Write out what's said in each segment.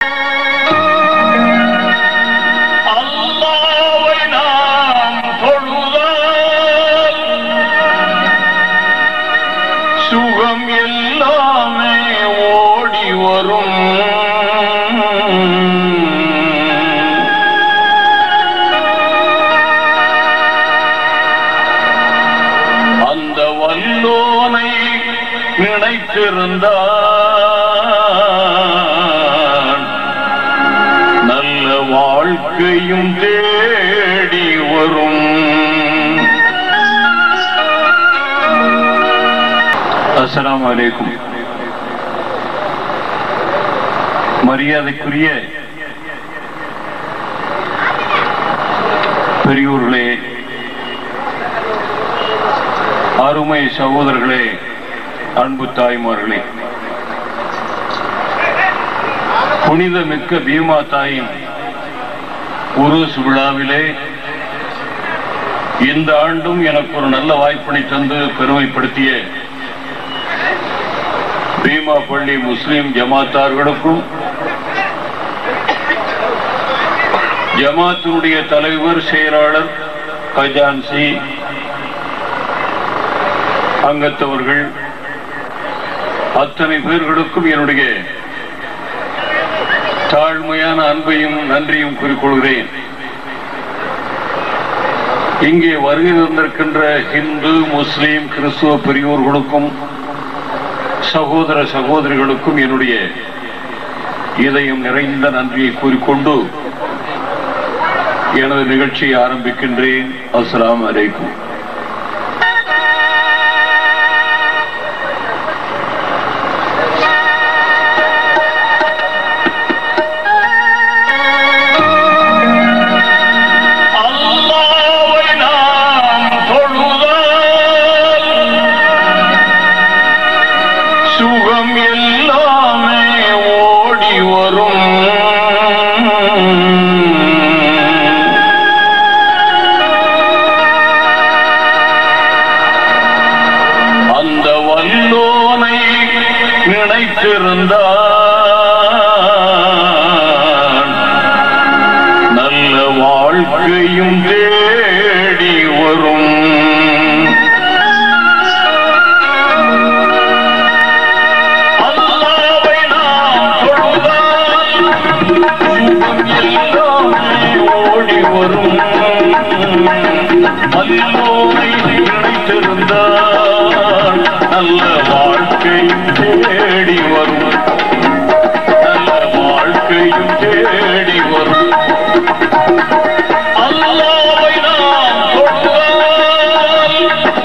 அல்லாவை நாம் தொழுதால் சுகம் எல்லாமே ஓடி வரும் அந்த வல்லோனை நினைத்திருந்தான் நல்ல வாழ்க்கையும் தேடி வரும் அஸ்ஸலாமு அலைக்கும் மரியாதைக்குரிய பெரியோர்களே அருமை சகோதரர்களே அன்பு தாய்மார்களே புனிதமிக்க பீமா தாயின் உருஸ் விழாவிலே இந்த ஆண்டும் எனக்கு ஒரு நல்ல வாய்ப்பினை தந்து பெருமைப்படுத்திய பீமா பள்ளி முஸ்லிம் ஜமாத்தார்களுக்கும் ஜமாத்தினுடைய தலைவர் செயலாளர் கஜான்சி அங்கத்தவர்கள் அத்தனை பேர்களுக்கும் என்னுடைய தாழ்மையான அன்பையும் நன்றியும் கூறிக்கொள்கிறேன் இங்கே வருகை தந்திருக்கின்ற இந்து முஸ்லீம் கிறிஸ்துவ பெரியோர்களுக்கும் சகோதர சகோதரிகளுக்கும் என்னுடைய இதயம் நிறைந்த நன்றியை கூறிக்கொண்டு எனது நிகழ்ச்சியை ஆரம்பிக்கின்றேன் அஸ்ஸலாமு அலைக்கும் அல்லாவை நாம் தொழுதால் சுகம் எல்லாமே ஓடி வரும் அந்த வல்லோனை நினைத்திருந்தான் நல்ல வாழ்க்கையும் தேடி வரும் அல்லாவை நாம் தொழுதால் சுகம் எல்லாமே ஓடி வரும் அல்லோனை நினைத்திருந்தால் நல்ல வாழ்க்கையும் தேடி வரும் நல்ல வாழ்க்கையும் தேடி வரும் அல்லாவை நாம் தொழுதால்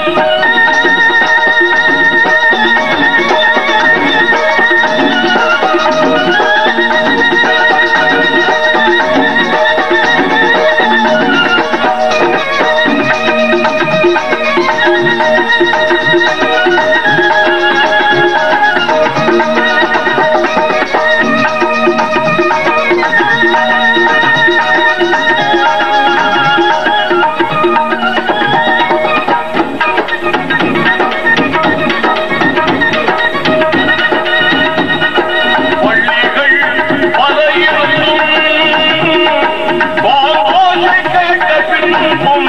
பள்ளிகள் பல இருந்தும் பாவோசை கேட்ட பின்பும்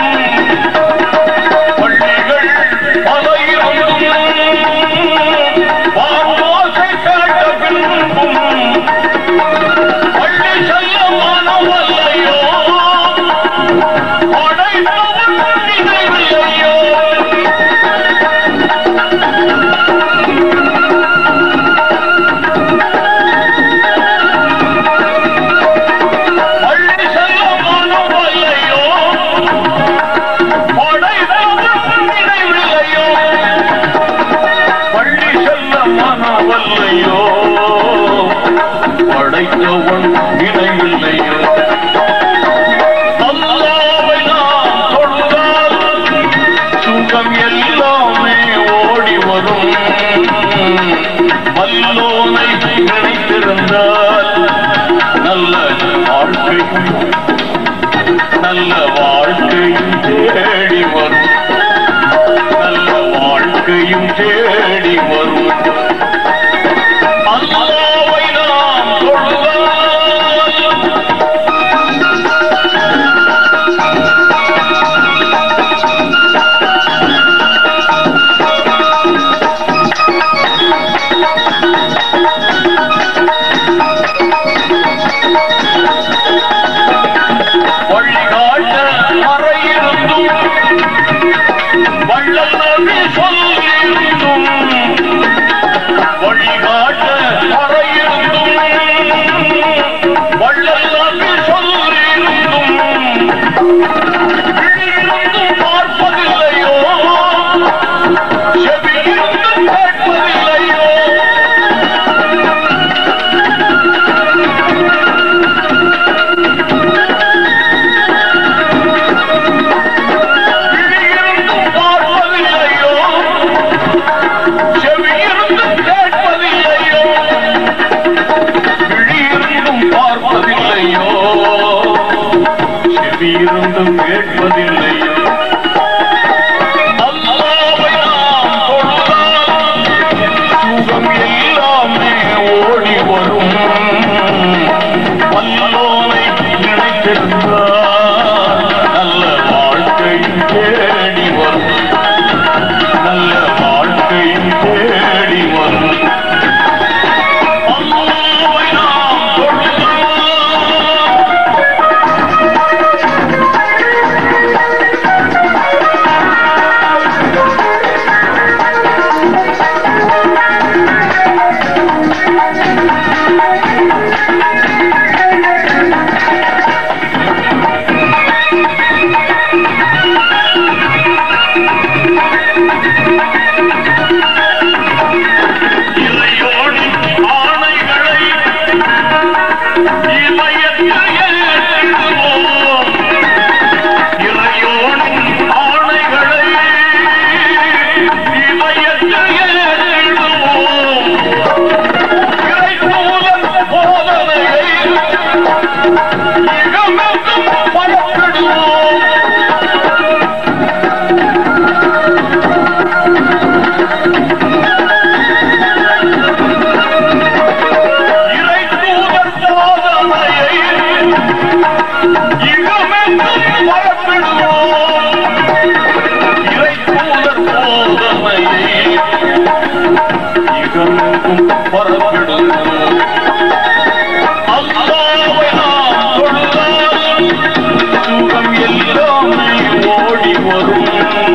பள்ளிகள் பல இருந்தும் பாவோசை கேட்ட பின்பும் பள்ளி செல்ல மனமல்லையோ படைத்தவன் நினைவில்லையோ பள்ளி செல்ல மனமல்லையோ படைத்தவன் நினைவில்லையோ பள்ளி செல்ல மனவல்லையோ படைத்தவன் நினைவில்லையோ அல்லாவை நாம் தொழுதால் சுகம் எல்லாமே ஓடி வரும் வல்லோனை நினைத்திருந்தால் நல்ல வாழ்க்கை நல்ல வாழ்க்கையும் தேடி வரும் நல்ல வாழ்க்கையும் தேடி வரும் அல்லாவை நாம் தொழுதால் வழிகாட்ட மறையிருந்தும் வள்ளல் நபி சொல்லியிருந்தும் வழிகாட்ட மறையிருந்தும் வள்ளல் நபி சொல்லியிருந்தும் விழியிருந்தும் பார்ப்பதில்லையோ செவியிருந்தும் கேட்பதில்லையோ விழியிருந்தும் பார்ப்பதில்லையோ செவியிருந்தும் கேட்பதில்லையோ விழியிருந்தும் பார்ப்பதில்லையோ செவியிருந்தும் கேட்பதில்லையோ அல்லாவை நாம் தொழுதால் சுகம் எல்லாமே ஓடி வரும் வல்லோனை நினைத்திருந்தால் நல்ல வாழ்க்கையும் தேடி வரும் நல்ல வாழ்க்கையும் தேடி வரும் அல்லாவை நாம் தொழுதால் இறையோடு ஆணைகளை இமயத்தில் ஏற்றிடுவோம். இறையோடு ஆணைகளை இமயத்தில் ஏற்றிடுவோம். இறைத்தூதன் போதனையை இகமெங்கும் பரப்பிடுவோம். இறைத்தூதர் போதனையை இகமெங்கும் பரப்பிடுவோம். இறைத்தூதர் போதனையை இகமெங்கும் பரப்பிடுவோம். அல்லாவை நாம் தொழுதால் சுகம் எல்லாமே ஓடி வரும்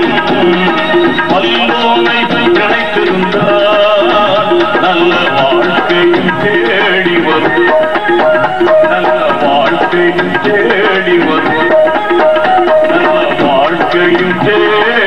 வல்லோனை நினைத்திருந்தால் நல்ல வாழ்க்கையும் தேடி வரும் நல்ல வாழ்க்கையும் தேடி வரும் நல்ல வாழ்க்கையும் தேடி